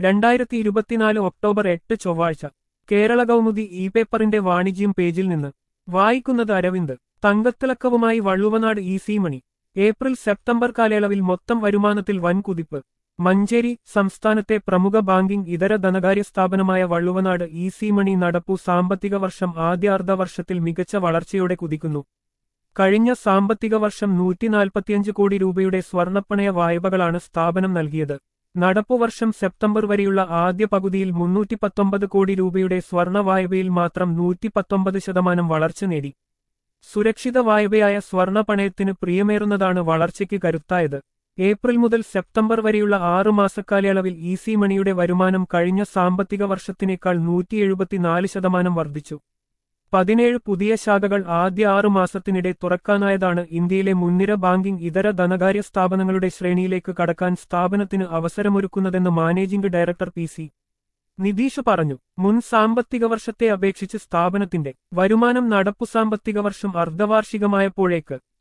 രണ്ടായിരത്തി ഇരുപത്തിനാല് ഒക്ടോബർ എട്ട് ചൊവ്വാഴ്ച കേരള കൗമുദി ഇ പേപ്പറിന്റെ വാണിജ്യം പേജിൽ നിന്ന് വായിക്കുന്നത് അരവിന്ദ് തങ്കത്തിളക്കവുമായി Valluvanad E C Mani April September കാലയളവിൽ മൊത്തം വരുമാനത്തിൽ വൻ കുതിപ്പ് മഞ്ചേരി സംസ്ഥാനത്തെ പ്രമുഖ ബാങ്കിംഗ് ഇതര ധനകാര്യ സ്ഥാപനമായ വള്ളുവനാട് ഇ സി മണി നടപ്പു സാമ്പത്തിക വർഷം ആദ്യ അർദ്ധവർഷത്തിൽ മികച്ച വളർച്ചയോടെ കുതിക്കുന്നു കഴിഞ്ഞ സാമ്പത്തിക വർഷം നൂറ്റിനാൽപ്പത്തിയഞ്ച് കോടി രൂപയുടെ സ്വർണ്ണപ്പണയ വായ്പകളാണ് സ്ഥാപനം നൽകിയത് നടപ്പുവർഷം സെപ്റ്റംബർ വരെയുള്ള ആദ്യ പകുതിയിൽ മുന്നൂറ്റി പത്തൊമ്പത് കോടി രൂപയുടെ സ്വർണ്ണ വായ്പയിൽ മാത്രം നൂറ്റി പത്തൊമ്പത് ശതമാനം വളർച്ച നേടി സുരക്ഷിത വായ്പയായ സ്വർണ്ണ പണയത്തിന് പ്രിയമേറുന്നതാണ് വളർച്ചയ്ക്ക് കരുത്തായത് ഏപ്രിൽ മുതൽ സെപ്റ്റംബർ വരെയുള്ള ആറു മാസക്കാലയളവിൽ ഇ സി മണിയുടെ വരുമാനം കഴിഞ്ഞ സാമ്പത്തിക വർഷത്തിനേക്കാൾ നൂറ്റി എഴുപത്തിനാല് ശതമാനം വർദ്ധിച്ചു പതിനേഴ് പുതിയ ശാഖകൾ ആദ്യ ആറു മാസത്തിനിടെ തുറക്കാനായതാണ് ഇന്ത്യയിലെ മുൻനിര ബാങ്കിംഗ് ഇതര ധനകാര്യ സ്ഥാപനങ്ങളുടെ ശ്രേണിയിലേക്ക് കടക്കാൻ സ്ഥാപനത്തിന് അവസരമൊരുക്കുന്നതെന്ന് managing director P C Nitish പറഞ്ഞു മുൻ സാമ്പത്തിക വർഷത്തെ അപേക്ഷിച്ച് സ്ഥാപനത്തിന്റെ വരുമാനം നടപ്പു സാമ്പത്തിക വർഷം അർദ്ധവാർഷികമായപ്പോഴേക്ക്